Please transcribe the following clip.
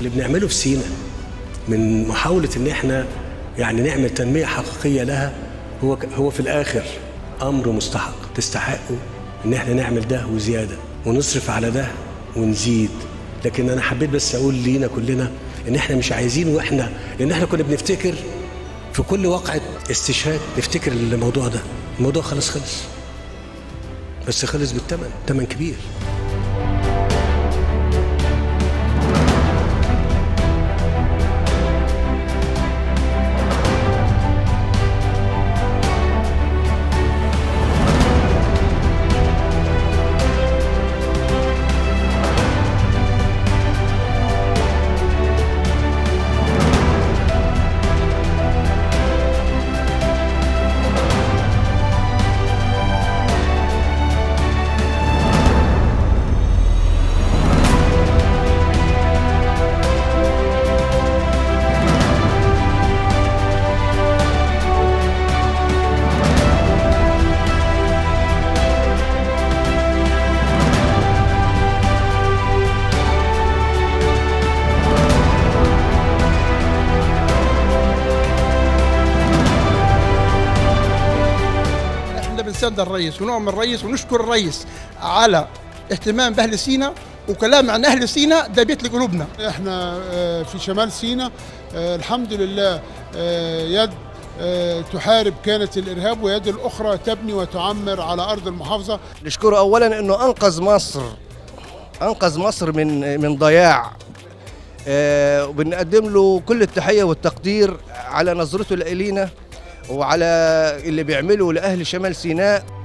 اللي بنعمله في سينا من محاولة إن إحنا يعني نعمل تنمية حقيقية لها هو هو في الآخر أمر مستحق تستحقه إن إحنا نعمل ده وزيادة ونصرف على ده ونزيد لكن أنا حبيت بس أقول لينا كلنا إن إحنا مش عايزين وإحنا لأن إحنا كنا بنفتكر في كل وقعة استشهاد نفتكر الموضوع ده الموضوع خلاص خلص بس خلص بالثمن ثمن كبير احنا بنساند الرئيس ونؤمن الرئيس ونشكر الرئيس على اهتمام باهل سينا وكلام عن اهل سينا ده بيت لقلوبنا احنا آه، في شمال سيناء آه، الحمد لله آه، يد آه، تحارب كانت الارهاب ويد الاخرى تبني وتعمر على ارض المحافظه نشكره اولا انه انقذ مصر انقذ مصر من من ضياع آه، وبنقدم له كل التحيه والتقدير على نظرته لنا وعلى اللي بيعمله لاهل شمال سيناء